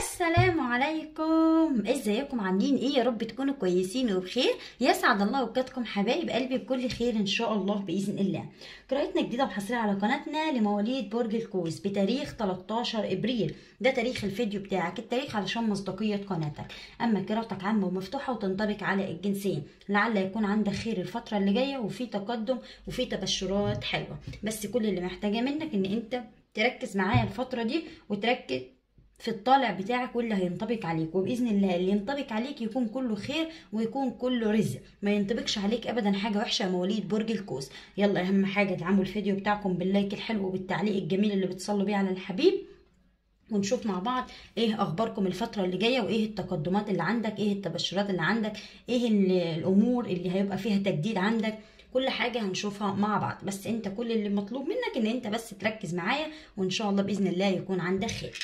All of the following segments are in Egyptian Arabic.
السلام عليكم ازيكم عاملين ايه يا رب تكونوا كويسين وبخير يسعد الله اوقاتكم حبايب قلبي بكل خير ان شاء الله باذن الله قراءتنا جديده وحصريه على قناتنا لمواليد برج القوس بتاريخ 13 ابريل ده تاريخ الفيديو بتاعك التاريخ علشان مصداقيه قناتك اما قراءتك عامه ومفتوحه وتنطبق على الجنسين لعل يكون عندك خير الفتره اللي جايه وفي تقدم وفي تبشرات حلوه بس كل اللي محتاجاه منك ان انت تركز معايا الفتره دي وتركز في الطالع بتاعك واللي هينطبق عليك وباذن الله اللي ينطبق عليك يكون كله خير ويكون كله رزق ما ينطبقش عليك ابدا حاجه وحشه يا مواليد برج القوس يلا اهم حاجه ادعموا الفيديو بتاعكم باللايك الحلو وبالتعليق الجميل اللي بتصلوا بيه على الحبيب ونشوف مع بعض ايه اخباركم الفتره اللي جايه وايه التقدمات اللي عندك ايه التبشرات اللي عندك ايه الامور اللي هيبقى فيها تجديد عندك كل حاجة هنشوفها مع بعض بس انت كل اللي مطلوب منك ان انت بس تركز معايا وان شاء الله بإذن الله يكون عندك خير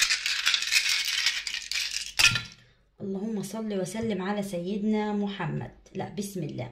اللهم صل وسلم على سيدنا محمد لا بسم الله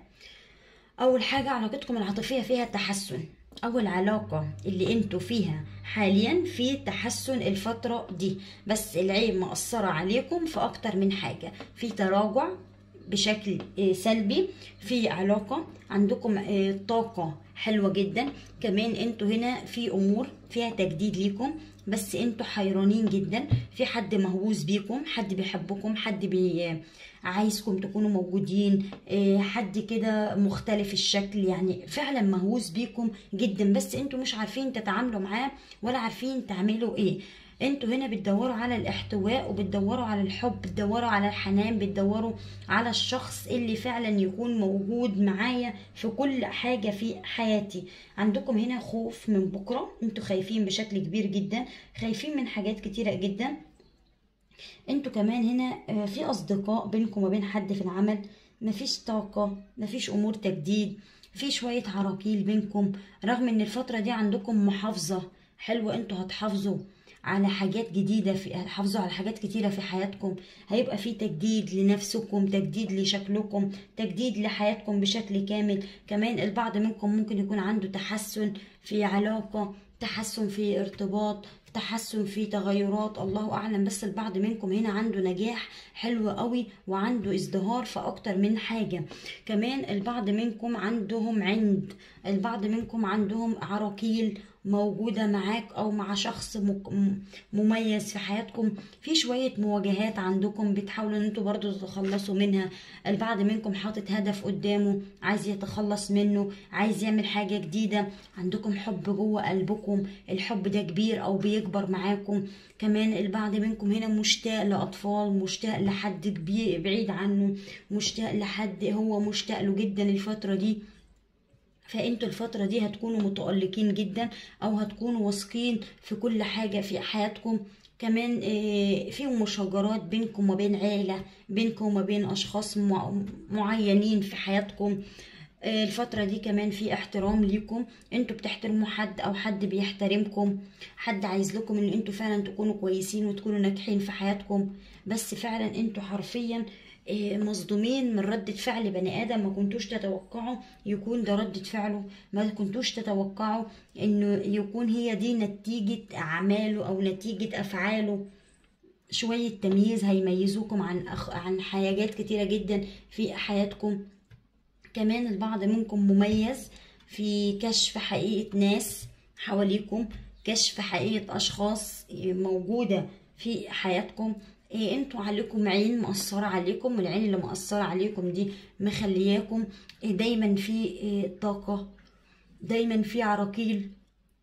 اول حاجة علاقتكم العاطفية فيها تحسن اول علاقة اللي انتوا فيها حاليا في تحسن الفترة دي بس العيب مأثرة عليكم في اكتر من حاجة في تراجع بشكل سلبي في علاقة عندكم طاقة حلوة جدا كمان انتوا هنا في امور فيها تجديد ليكم بس انتوا حيرانين جدا في حد مهووس بيكم حد بيحبكم حد بي عايزكم تكونوا موجودين حد كده مختلف الشكل يعني فعلا مهووس بيكم جدا بس انتوا مش عارفين تتعاملوا معاه ولا عارفين تعملوا ايه انتوا هنا بتدوروا على الاحتواء وبتدوروا على الحب بتدوروا على الحنان بتدوروا على الشخص اللي فعلا يكون موجود معايا في كل حاجة في حياتي عندكم هنا خوف من بكرة انتوا خايفين بشكل كبير جدا خايفين من حاجات كتيرة جدا انتوا كمان هنا في اصدقاء بينكم وبين حد في العمل مفيش طاقة مفيش امور تجديد في شوية عراقيل بينكم رغم ان الفترة دي عندكم محافظة حلوة انتوا هتحافظوا على حاجات جديدة في حافظوا على حاجات كتيرة في حياتكم هيبقى في تجديد لنفسكم تجديد لشكلكم تجديد لحياتكم بشكل كامل كمان البعض منكم ممكن يكون عنده تحسن في علاقة تحسن في ارتباط تحسن في تغيرات الله اعلم بس البعض منكم هنا عنده نجاح حلو قوي وعنده ازدهار في اكتر من حاجه كمان البعض منكم عندهم عند البعض منكم عندهم عراقيل موجودة معاك أو مع شخص مميز في حياتكم في شوية مواجهات عندكم بتحاولوا ان انتوا برضو تتخلصوا منها البعض منكم حاطط هدف قدامه عايز يتخلص منه عايز يعمل حاجة جديدة عندكم حب جوه قلبكم الحب ده كبير أو بيكبر معاكم كمان البعض منكم هنا مشتاق لأطفال مشتاق لحد كبير بعيد عنه مشتاق لحد هو مشتاق له جدا الفترة دي فانتوا الفترة دي هتكونوا متألقين جدا او هتكونوا واثقين في كل حاجة في حياتكم كمان في مشاجرات بينكم وبين عيلة بينكم وبين اشخاص معينين في حياتكم الفترة دي كمان في احترام ليكم انتوا بتحترموا حد او حد بيحترمكم حد عايز لكم ان انتوا فعلا تكونوا كويسين وتكونوا ناجحين في حياتكم بس فعلا انتوا حرفيا مصدومين من ردة فعل بني آدم ما كنتوش تتوقعوا يكون ده ردة فعله ما كنتوش تتوقعوا انه يكون هي دي نتيجة أعماله أو نتيجة أفعاله شوية تمييز هيميزوكم عن أخ... عن حاجات كتيرة جدا في حياتكم كمان البعض منكم مميز في كشف حقيقة ناس حواليكم كشف حقيقة أشخاص موجودة في حياتكم إيه انتوا عليكم عين مأثرة عليكم والعين اللي مأثرة عليكم دي مخلياكم إيه دايما في إيه طاقة دايما في عراقيل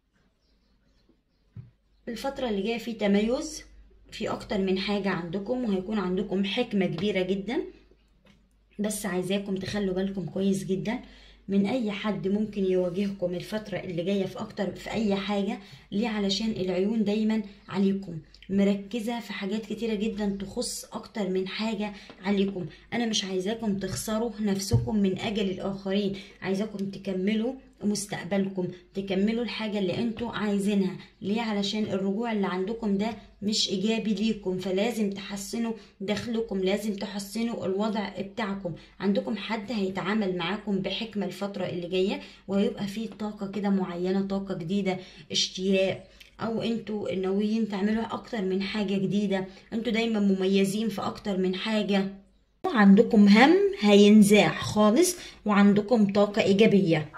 الفترة اللي جاية في تميز في أكتر من حاجة عندكم وهيكون عندكم حكمة كبيرة جدا بس عايزاكم تخلوا بالكم كويس جدا من اي حد ممكن يواجهكم الفترة اللي جاية في اكتر في اي حاجة ليه علشان العيون دايما عليكم مركزة في حاجات كتيرة جدا تخص اكتر من حاجة عليكم انا مش عايزاكم تخسروا نفسكم من اجل الاخرين عايزاكم تكملوا مستقبلكم تكملوا الحاجة اللي انتوا عايزينها ليه علشان الرجوع اللي عندكم ده مش ايجابي ليكم فلازم تحسنوا دخلكم لازم تحسنوا الوضع بتاعكم عندكم حد هيتعامل معاكم بحكمة الفترة اللي جاية وهيبقى فيه طاقة كده معينة طاقة جديدة اشتياق او انتوا ناويين تعملوا اكتر من حاجة جديدة انتوا دايما مميزين في اكتر من حاجة عندكم هم هينزاح خالص وعندكم طاقة ايجابية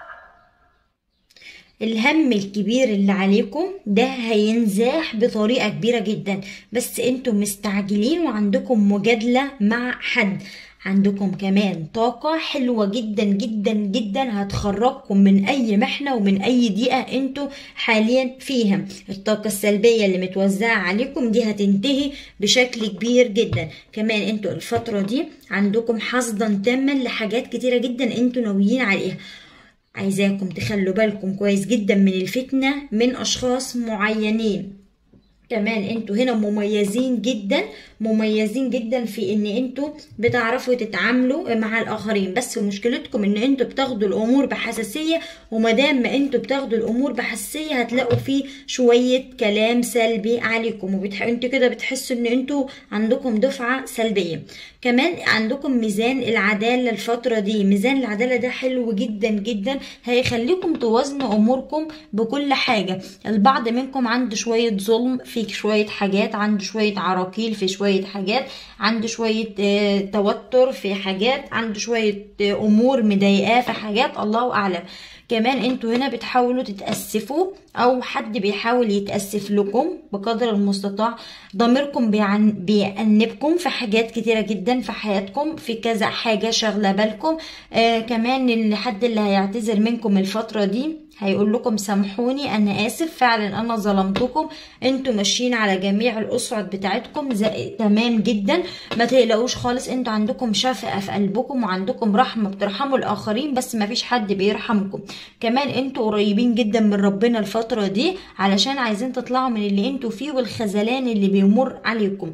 الهم الكبير اللي عليكم ده هينزاح بطريقة كبيرة جدا بس انتم مستعجلين وعندكم مجادلة مع حد عندكم كمان طاقة حلوة جدا جدا جدا هتخرجكم من أي محنة ومن أي ضيقة انتوا حاليا فيها الطاقة السلبية اللي متوزعة عليكم دي هتنتهي بشكل كبير جدا كمان انتوا الفترة دي عندكم حصدا تاما لحاجات كتيرة جدا انتوا ناويين عليها عايزاكم تخلوا بالكم كويس جدا من الفتنة من أشخاص معينين كمان انتوا هنا مميزين جدا مميزين جدا في ان انتوا بتعرفوا تتعاملوا مع الاخرين بس مشكلتكم ان انتوا بتاخدوا الامور بحساسيه ومادام ما انتوا بتاخدوا الامور بحساسيه هتلاقوا فيه شويه كلام سلبي عليكم وبتح... انتوا كده بتحسوا ان انتوا عندكم دفعه سلبيه كمان عندكم ميزان العداله الفتره دي ميزان العداله ده حلو جدا جدا هيخليكم توازنوا اموركم بكل حاجه البعض منكم عنده شويه ظلم في شويه حاجات عنده شويه عراقيل في شويه حاجات عنده شويه آه، توتر في حاجات عنده شويه آه، امور مضايقاه في حاجات الله اعلم كمان انتوا هنا بتحاولوا تتأسفوا او حد بيحاول يتأسف لكم بقدر المستطاع ضميركم بيعن... بيأنبكم في حاجات كتيرة جدا في حياتكم في كذا حاجة شغلة بالكم آه كمان الحد اللي هيعتذر منكم الفترة دي هيقول لكم سامحوني انا اسف فعلا انا ظلمتكم انتوا ماشيين على جميع الاسعد بتاعتكم زي تمام جدا ما تقلقوش خالص انتوا عندكم شفقه في قلبكم وعندكم رحمه بترحموا الاخرين بس ما فيش حد بيرحمكم كمان انتوا قريبين جدا من ربنا الفتره دي علشان عايزين تطلعوا من اللي انتوا فيه والخذلان اللي بيمر عليكم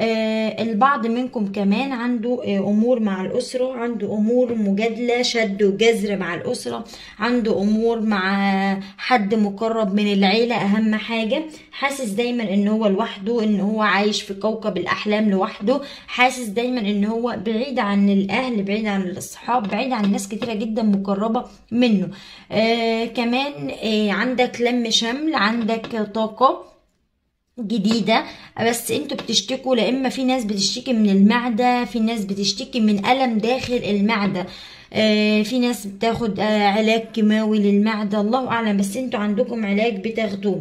آه البعض منكم كمان عنده آه امور مع الاسره عنده امور مجادله شد وجذر مع الاسره عنده امور مع حد مقرب من العيله اهم حاجه حاسس دايما ان هو لوحده ان هو عايش في كوكب الاحلام لوحده حاسس دايما ان هو بعيد عن الاهل بعيد عن الاصحاب بعيد عن ناس كتيره جدا مقربه منه آه كمان آه عندك لم شمل عندك طاقه جديدة بس انتوا بتشتكوا لا اما في ناس بتشتكي من المعدة في ناس بتشتكي من ألم داخل المعدة آه في ناس بتاخد آه علاج كيماوي للمعدة الله أعلم بس انتوا عندكم علاج بتاخدوه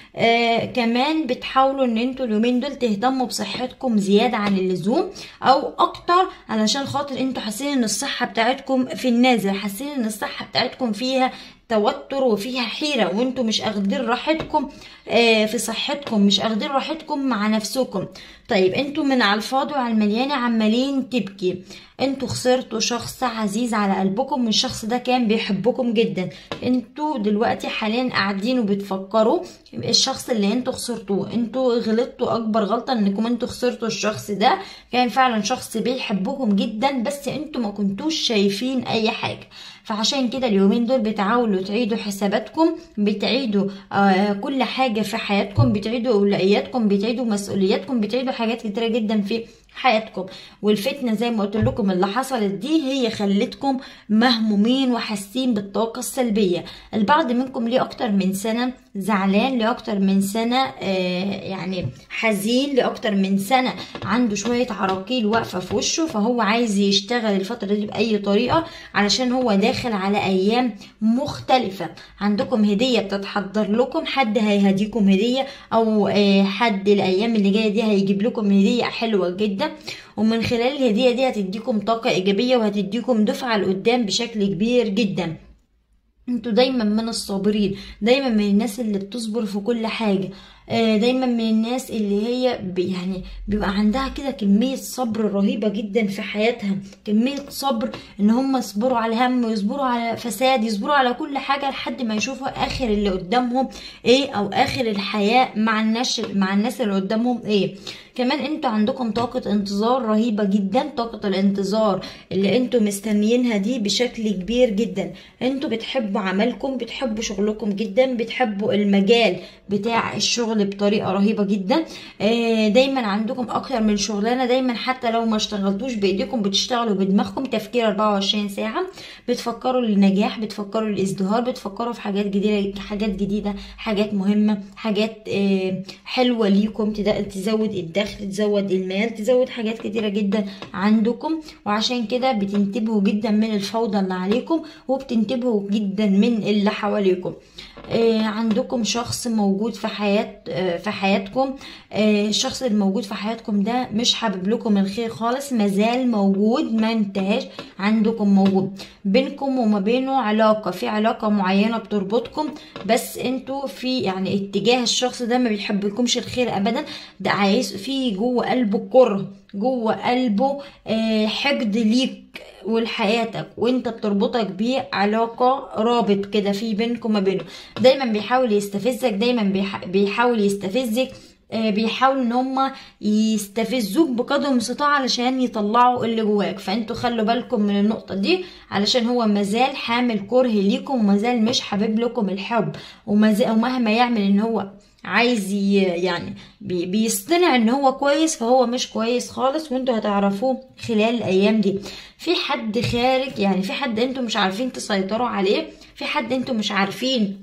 آه كمان بتحاولوا ان انتوا اليومين دول تهتموا بصحتكم زيادة عن اللزوم او اكتر علشان خاطر انتوا حاسين ان الصحة بتاعتكم في النازل حاسين ان الصحة بتاعتكم فيها توتر وفيها حيرة وانتوا مش اخدين راحتكم آه في صحتكم مش اخدين راحتكم مع نفسكم طيب انتوا من على الفاضي وعلى المليانة عمالين تبكي انتوا خسرتوا شخص عزيز على قلبكم والشخص ده كان بيحبكم جدا انتوا دلوقتي حاليا قاعدين وبتفكروا الشخص اللي انتوا خسرتوه انتوا غلطتوا اكبر غلطة انكم انتوا خسرتوا الشخص ده كان فعلا شخص بيحبكم جدا بس انتوا ما كنتوش شايفين اي حاجة فعشان كده اليومين دول بتحاولوا تعيدوا حساباتكم بتعيدوا آه كل حاجة في حياتكم بتعيدوا أولوياتكم بتعيدوا مسؤولياتكم بتعيدوا حاجات كتيرة جدا في حياتكم والفتنة زي ما قلت لكم اللي حصلت دي هي خلتكم مهمومين وحاسين بالطاقة السلبية البعض منكم ليه أكتر من سنة زعلان لأكتر من سنة آه يعني حزين لأكتر من سنة عنده شوية عراقيل واقفة في وشه فهو عايز يشتغل الفترة دي بأي طريقة علشان هو داخل على أيام مختلفة عندكم هدية بتتحضر لكم حد هيهديكم هدية أو آه حد الأيام اللي جاية دي هيجيب لكم هدية حلوة جدا ومن خلال الهدية دي هتديكم طاقة إيجابية وهتديكم دفعة لقدام بشكل كبير جدا انتوا دايما من الصابرين دايما من الناس اللي بتصبر في كل حاجة دايما من الناس اللي هي يعني بيبقى عندها كده كمية صبر رهيبة جدا في حياتها كمية صبر ان هم يصبروا على هم ويصبروا على فساد يصبروا على كل حاجة لحد ما يشوفوا اخر اللي قدامهم ايه او اخر الحياة مع الناس مع الناس اللي قدامهم ايه كمان انتوا عندكم طاقة انتظار رهيبة جدا طاقة الانتظار اللي انتوا مستنيينها دي بشكل كبير جدا انتوا بتحبوا عملكم بتحبوا شغلكم جدا بتحبوا المجال بتاع الشغل بطريقة رهيبة جدا آه، دايما عندكم اكتر من شغلانة دايما حتى لو ما اشتغلتوش بايديكم بتشتغلوا بدماغكم تفكير 24 ساعة بتفكروا للنجاح بتفكروا للازدهار بتفكروا في حاجات جديدة حاجات جديدة حاجات مهمة حاجات آه، حلوة ليكم تد- تزود الدخل تزود المال تزود حاجات كتيرة جدا عندكم وعشان كده بتنتبهوا جدا من الفوضى اللي عليكم وبتنتبهوا جدا من اللي حواليكم آه، عندكم شخص موجود في حياة آه، في حياتكم آه، الشخص الموجود في حياتكم ده مش حابب لكم الخير خالص مازال موجود ما انتهاش عندكم موجود بينكم وما بينه علاقة في علاقة معينة بتربطكم بس انتوا في يعني اتجاه الشخص ده ما بيحبلكمش الخير ابدا ده عايز في جوه قلبه كره جوه قلبه آه، حقد ليك ولحياتك وانت بتربطك بيه علاقة رابط كده في بينكم وما بينه دايما بيحاول يستفزك دايما بيح- بيحاول يستفزك آه، بيحاولوا ان هم يستفزوك بقدر المستطاع علشان يطلعوا اللي جواك فانتوا خلوا بالكم من النقطة دي علشان هو مازال حامل كره ليكم ومازال مش حابب لكم الحب ومازال ومهما يعمل ان هو عايز ي- يعني بي- بيصطنع ان هو كويس فهو مش كويس خالص وانتوا هتعرفوه خلال الايام دي في حد خارج يعني في حد انتوا مش عارفين تسيطروا عليه في حد انتوا مش عارفين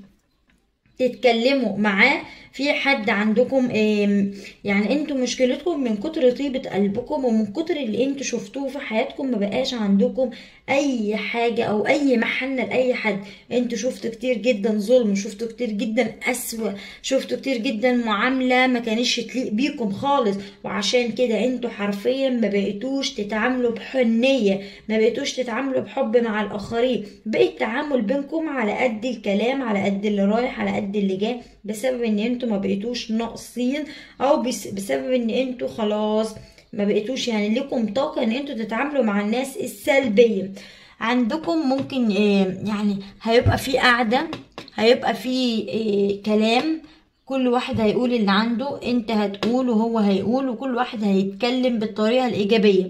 تتكلموا معاه في حد عندكم آم، يعني انتوا مشكلتكم من كتر طيبة قلبكم ومن كتر اللي انتوا شفتوه في حياتكم ما بقاش عندكم اي حاجة او اي محنة لاي حد انتوا شفتوا كتير جدا ظلم شفتوا كتير جدا اسوأ شفتوا كتير جدا معاملة ما كانش تليق بيكم خالص وعشان كده انتوا حرفيا ما بقيتوش تتعاملوا بحنية ما بقيتوش تتعاملوا بحب مع الاخرين بقى التعامل بينكم على قد الكلام على قد اللي رايح على قد اللي جاي بسبب ان انتوا ما بقيتوش ناقصين او بس بسبب ان انتوا خلاص ما بقيتوش يعني لكم طاقة ان انتوا تتعاملوا مع الناس السلبية عندكم ممكن آه، يعني هيبقى في قعدة هيبقى في آه، كلام كل واحد هيقول اللي عنده انت هتقول وهو هيقول وكل واحد هيتكلم بالطريقة الإيجابية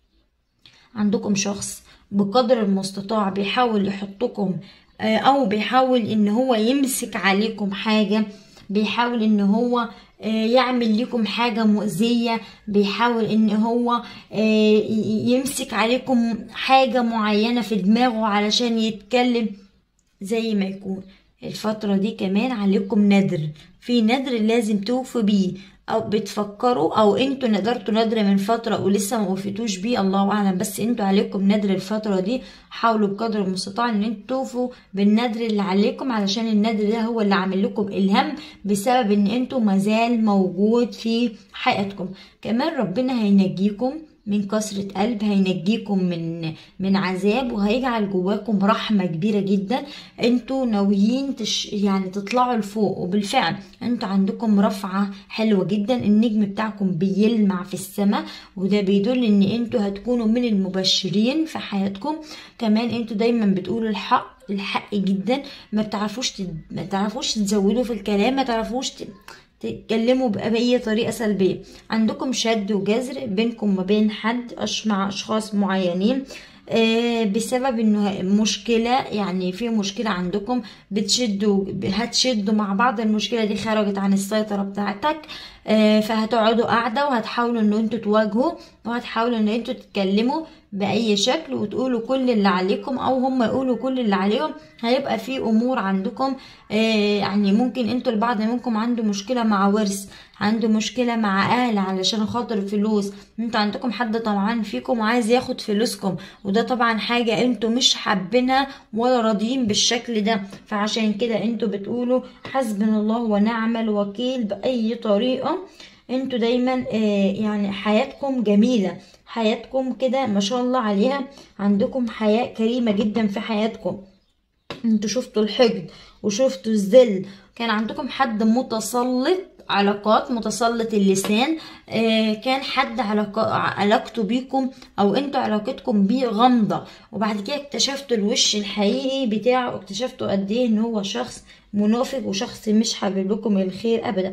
عندكم شخص بقدر المستطاع بيحاول يحطكم آه، او بيحاول ان هو يمسك عليكم حاجة بيحاول ان هو آه، يعمل لكم حاجة مؤذية بيحاول ان هو آه، ي- يمسك عليكم حاجة معينة في دماغه علشان يتكلم زي ما يكون الفترة دي كمان عليكم ندر في ندر لازم توفوا بيه او بتفكروا او انتوا ندرتوا ندر من فترة ولسه ما وفيتوش بيه الله اعلم بس انتوا عليكم ندر الفترة دي حاولوا بقدر المستطاع ان انتوا توفوا بالندر اللي عليكم علشان الندر ده هو اللي عامل لكم الهم بسبب ان انتوا مازال موجود في حياتكم كمان ربنا هينجيكم من كسرة قلب هينجيكم من من عذاب وهيجعل جواكم رحمة كبيرة جدا انتوا ناويين تش يعني تطلعوا لفوق وبالفعل انتوا عندكم رفعة حلوة جدا النجم بتاعكم بيلمع في السماء وده بيدل ان انتوا هتكونوا من المبشرين في حياتكم كمان انتوا دايما بتقولوا الحق الحق جدا ما بتعرفوش تد... ما تعرفوش تزودوا في الكلام ما تعرفوش ت... تتكلموا بأي طريقة سلبية عندكم شد وجذر بينكم وما بين حد أش مع أشخاص معينين آه، بسبب انه مشكلة يعني في مشكلة عندكم بتشدوا هتشدوا مع بعض المشكلة دي خرجت عن السيطرة بتاعتك آه، فهتقعدوا قاعدة وهتحاولوا ان انتوا تواجهوا وهتحاولوا ان انتوا تتكلموا بأي شكل وتقولوا كل اللي عليكم او هم يقولوا كل اللي عليهم هيبقى في امور عندكم آه، يعني ممكن انتوا البعض منكم عنده مشكلة مع ورث عنده مشكلة مع اهل علشان خاطر فلوس انتوا عندكم حد طمعان فيكم وعايز ياخد فلوسكم وده طبعا حاجة انتوا مش حابينها ولا راضيين بالشكل ده فعشان كده انتوا بتقولوا حسبنا الله ونعم الوكيل بأي طريقة انتوا دايما آه، يعني حياتكم جميلة حياتكم كده ما شاء الله عليها عندكم حياة كريمة جدا في حياتكم انتوا شفتوا الحقد وشفتوا الذل كان عندكم حد متسلط علاقات متسلط اللسان آه كان حد علاقة علاقته بيكم او انتوا علاقتكم بيه غامضة وبعد كده اكتشفتوا الوش الحقيقي بتاعه اكتشفتوا قد ايه ان هو شخص منافق وشخص مش حابب لكم الخير ابدا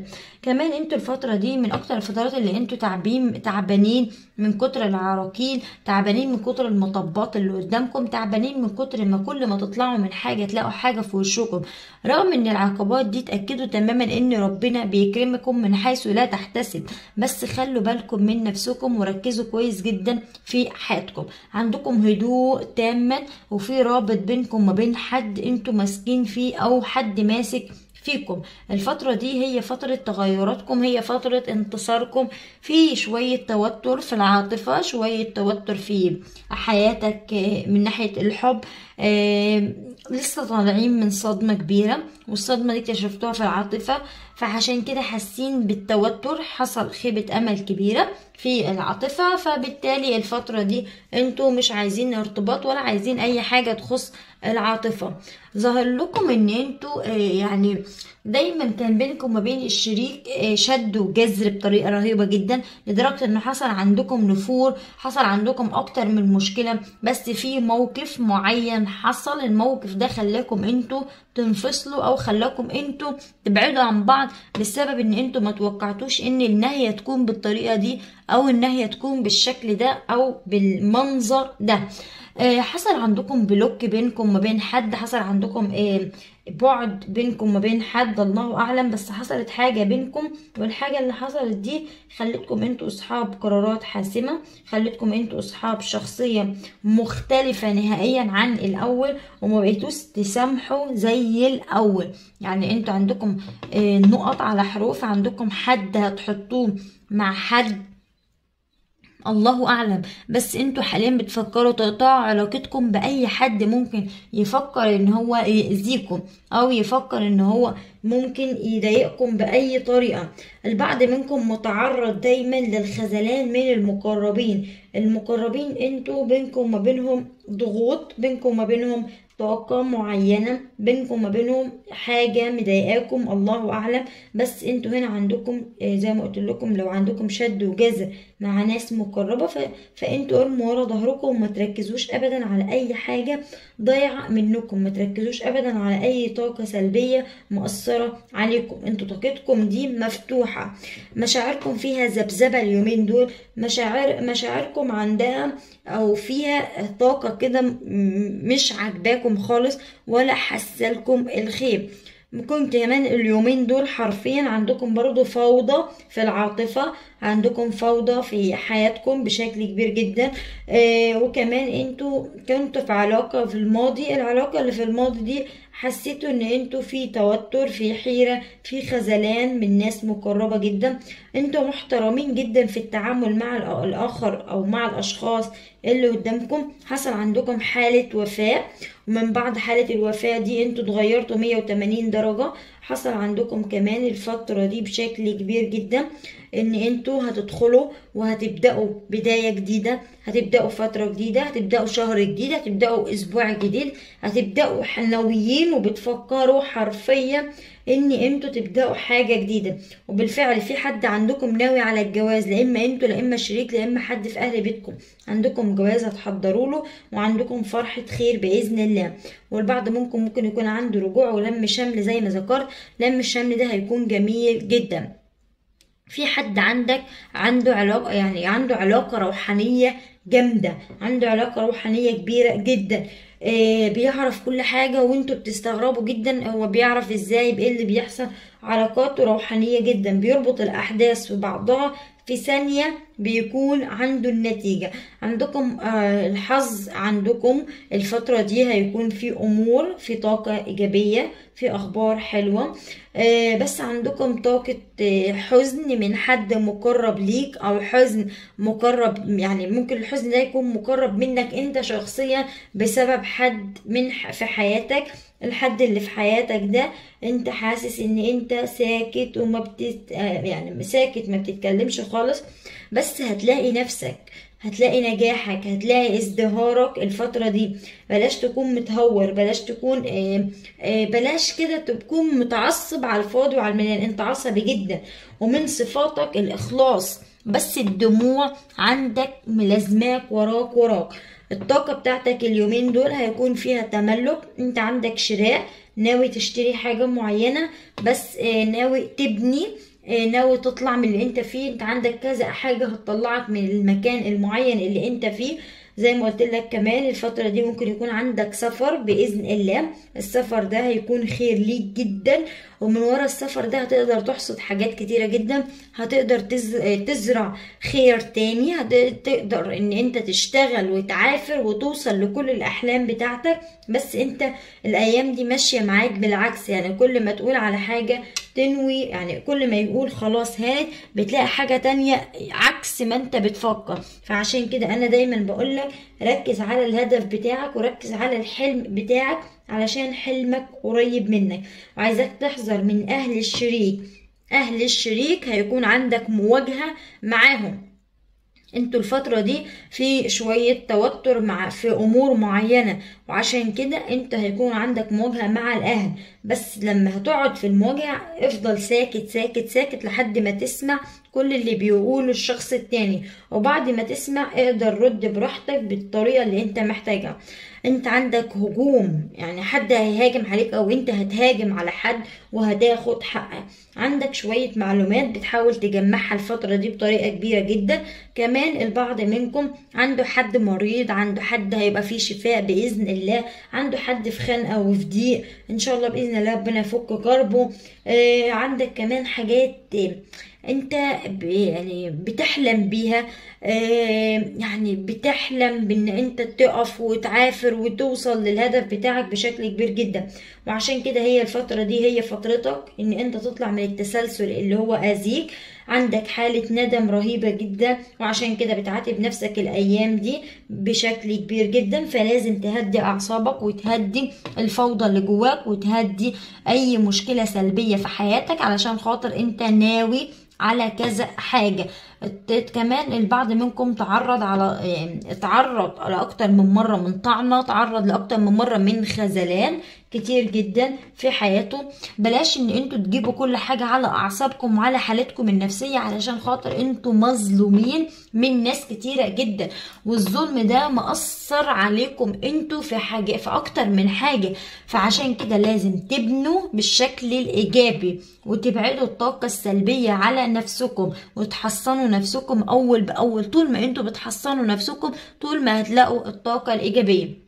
كمان انتوا الفترة دي من اكتر الفترات اللي انتوا تعبين تعبانين من كتر العراقيل تعبانين من كتر المطبات اللي قدامكم تعبانين من كتر ما كل ما تطلعوا من حاجة تلاقوا حاجة في وشكم رغم ان العقبات دي تأكدوا تماما ان ربنا بيكرمكم من حيث لا تحتسب بس خلوا بالكم من نفسكم وركزوا كويس جدا في حياتكم عندكم هدوء تاما وفي رابط بينكم وبين حد انتوا ماسكين فيه او حد ماسك فيكم الفترة دي هي فترة تغيراتكم هي فترة انتصاركم في شوية توتر في العاطفة شوية توتر في حياتك من ناحية الحب آه لسه طالعين من صدمة كبيرة والصدمة دي اكتشفتوها في العاطفة فعشان كده حاسين بالتوتر حصل خيبة أمل كبيرة في العاطفة فبالتالي الفترة دي انتوا مش عايزين ارتباط ولا عايزين أي حاجة تخص العاطفة ظهر لكم ان انتوا يعني دايما كان بينكم وما بين الشريك شد وجذر بطريقه رهيبه جدا لدرجه انه حصل عندكم نفور حصل عندكم اكتر من مشكله بس في موقف معين حصل الموقف ده خلاكم انتوا تنفصلوا او خلاكم انتوا تبعدوا عن بعض بسبب ان انتوا ما توقعتوش ان النهايه تكون بالطريقه دي او النهايه تكون بالشكل ده او بالمنظر ده حصل عندكم بلوك بينكم وما بين حد حصل عندكم بعد بينكم وما بين حد الله اعلم بس حصلت حاجه بينكم والحاجه اللي حصلت دي خلتكم انتوا اصحاب قرارات حاسمه خلتكم انتوا اصحاب شخصيه مختلفه نهائيا عن الاول وما بقيتوش تسامحوا زي الاول يعني انتوا عندكم نقط على حروف عندكم حد هتحطوه مع حد الله اعلم بس انتوا حاليا بتفكروا تقطعوا علاقتكم باي حد ممكن يفكر ان هو يأذيكم او يفكر ان هو ممكن يضايقكم باي طريقه البعض منكم متعرض دايما للخذلان من المقربين المقربين انتوا بينكم وما بينهم ضغوط بينكم وما بينهم طاقة معينة بينكم وما بينهم حاجة مضايقاكم الله أعلم بس انتوا هنا عندكم زي ما قلت لكم لو عندكم شد وجذر مع ناس مقربة ف... فانتوا ارموا ورا ظهركم وما تركزوش أبدا على أي حاجة ضايعة منكم ما تركزوش أبدا على أي طاقة سلبية مؤثرة عليكم انتوا طاقتكم دي مفتوحة مشاعركم فيها ذبذبة اليومين دول مشاعر مشاعركم عندها أو فيها طاقة كده مش عاجباكم خالص ولا حسلكم الخير ممكن كمان اليومين دول حرفيا عندكم برضو فوضى في العاطفة عندكم فوضى في حياتكم بشكل كبير جدا آه وكمان انتوا كنتوا في علاقة في الماضي العلاقة اللي في الماضي دي حسيتوا ان انتوا في توتر في حيرة في خذلان من ناس مقربة جدا انتوا محترمين جدا في التعامل مع الاخر او مع الاشخاص اللي قدامكم حصل عندكم حالة وفاة ومن بعد حالة الوفاة دي انتوا اتغيرتوا 180 درجة حصل عندكم كمان الفترة دي بشكل كبير جدا ان انتوا هتدخلوا وهتبدأوا بداية جديدة هتبدأوا فترة جديدة هتبدأوا شهر جديد هتبدأوا اسبوع جديد هتبدأوا حنويين وبتفكروا حرفيا ان انتوا تبدأوا حاجة جديدة وبالفعل في حد عندكم ناوي على الجواز لا اما انتوا لا اما شريك لا اما حد في اهل بيتكم عندكم جواز هتحضروا له وعندكم فرحة خير بإذن الله والبعض منكم ممكن يكون عنده رجوع ولم شمل زي ما ذكرت لم الشمل ده هيكون جميل جدا في حد عندك عنده علاقة يعني عنده علاقة روحانية جامدة عنده علاقة روحانية كبيرة جدا آه بيعرف كل حاجة وانتوا بتستغربوا جدا هو بيعرف ازاي بايه اللي بيحصل علاقاته روحانية جدا بيربط الأحداث في بعضها في ثانية بيكون عنده النتيجة عندكم آه الحظ عندكم الفترة دي هيكون في أمور في طاقة إيجابية في أخبار حلوة آه بس عندكم طاقة آه حزن من حد مقرب ليك أو حزن مقرب يعني ممكن الحزن ده يكون مقرب منك أنت شخصيا بسبب حد من في حياتك الحد اللي في حياتك ده انت حاسس ان انت ساكت وما بتت يعني ساكت ما بتتكلمش خالص بس هتلاقي نفسك هتلاقي نجاحك هتلاقي ازدهارك الفترة دي بلاش تكون متهور بلاش تكون آآ آآ بلاش كده تكون متعصب على الفاضي وعلى المليان انت عصبي جدا ومن صفاتك الاخلاص بس الدموع عندك ملازماك وراك وراك الطاقة بتاعتك اليومين دول هيكون فيها تملك انت عندك شراء ناوي تشتري حاجة معينة بس ناوي تبني آه، ناوي تطلع من اللي انت فيه انت عندك كذا حاجة هتطلعك من المكان المعين اللي انت فيه زي ما قلت لك كمان الفترة دي ممكن يكون عندك سفر بإذن الله السفر ده هيكون خير ليك جدا ومن ورا السفر ده هتقدر تحصد حاجات كتيرة جدا هتقدر تز- تزرع خير تاني هتقدر ان انت تشتغل وتعافر وتوصل لكل الأحلام بتاعتك بس انت الأيام دي ماشية معاك بالعكس يعني كل ما تقول على حاجة تنوي يعني كل ما يقول خلاص هانت بتلاقي حاجة تانية عكس ما انت بتفكر فعشان كده انا دايما بقولك ركز على الهدف بتاعك وركز على الحلم بتاعك علشان حلمك قريب منك وعايزك تحذر من اهل الشريك اهل الشريك هيكون عندك مواجهة معاهم انتوا الفترة دي في شوية توتر مع في امور معينة وعشان كده انت هيكون عندك مواجهة مع الاهل بس لما هتقعد في المواجهة افضل ساكت ساكت ساكت لحد ما تسمع كل اللي بيقوله الشخص التاني وبعد ما تسمع اقدر رد براحتك بالطريقة اللي انت محتاجها انت عندك هجوم يعني حد هيهاجم عليك او انت هتهاجم على حد وهتاخد حقك عندك شوية معلومات بتحاول تجمعها الفترة دي بطريقة كبيرة جدا كمان البعض منكم عنده حد مريض عنده حد هيبقى فيه شفاء بإذن الله عنده حد في خنقة وفي ضيق ان شاء الله بإذن الله ربنا يفك كربه آه عندك كمان حاجات آه انت ب- يعني بتحلم بيها آه، يعني بتحلم بان انت تقف وتعافر وتوصل للهدف بتاعك بشكل كبير جدا وعشان كده هي الفترة دي هي فترتك ان انت تطلع من التسلسل اللي هو اذيك عندك حالة ندم رهيبة جدا وعشان كده بتعاتب نفسك الايام دي بشكل كبير جدا فلازم تهدي اعصابك وتهدي الفوضى اللي جواك وتهدي اي مشكلة سلبية في حياتك علشان خاطر انت ناوي على كذا حاجة ت- كمان البعض منكم تعرض على يعني اتعرض على اكتر من مرة من طعنة تعرض لاكتر من مرة من خذلان كتير جدا في حياته بلاش ان انتوا تجيبوا كل حاجة على اعصابكم وعلى حالتكم النفسية علشان خاطر انتوا مظلومين من ناس كتيرة جدا والظلم ده مأثر عليكم انتوا في حاجة في اكتر من حاجة فعشان كده لازم تبنوا بالشكل الايجابي وتبعدوا الطاقة السلبية على نفسكم وتحصنوا نفسكم اول باول طول ما انتوا بتحصنوا نفسكم طول ما هتلاقوا الطاقة الايجابية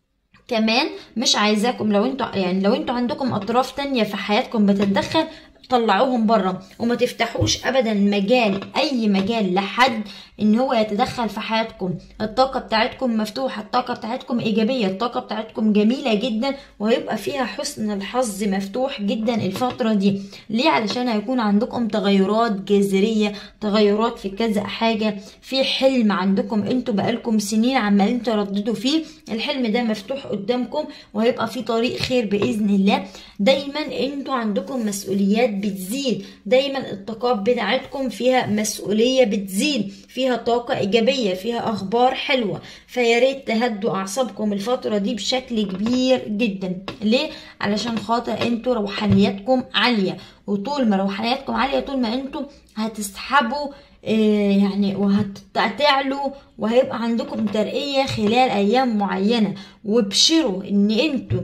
كمان مش عايزاكم لو انتوا يعني لو انتوا عندكم اطراف تانية في حياتكم بتتدخل طلعوهم بره وما تفتحوش ابدا مجال اي مجال لحد ان هو يتدخل في حياتكم الطاقه بتاعتكم مفتوحه الطاقه بتاعتكم ايجابيه الطاقه بتاعتكم جميله جدا وهيبقى فيها حسن الحظ مفتوح جدا الفتره دي ليه علشان هيكون عندكم تغيرات جذريه تغيرات في كذا حاجه في حلم عندكم انتوا بقالكم سنين عمالين ترددوا فيه الحلم ده مفتوح قدامكم وهيبقى في طريق خير باذن الله دايما انتوا عندكم مسؤوليات بتزيد دايما الطاقات بتاعتكم فيها مسؤوليه بتزيد فيها طاقة إيجابية فيها أخبار حلوة فيا ريت تهدوا أعصابكم الفترة دي بشكل كبير جدا ليه؟ علشان خاطر انتوا روحانياتكم عالية وطول ما روحانياتكم عالية طول ما انتوا هتسحبوا آه، يعني وهتعلوا وهيبقى عندكم ترقية خلال أيام معينة وابشروا إن انتوا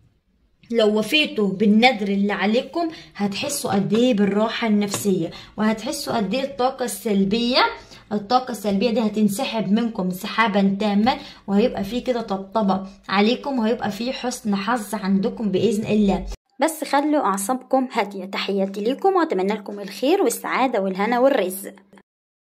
لو وفيتوا بالنذر اللي عليكم هتحسوا قد ايه بالراحة النفسية وهتحسوا قد ايه الطاقة السلبية الطاقة السلبية دي هتنسحب منكم انسحابا تاما وهيبقى فيه كده طبطبة عليكم وهيبقى فيه حسن حظ عندكم بإذن الله بس خلوا أعصابكم هادية تحياتي ليكم وأتمنى لكم الخير والسعادة والهنا والرزق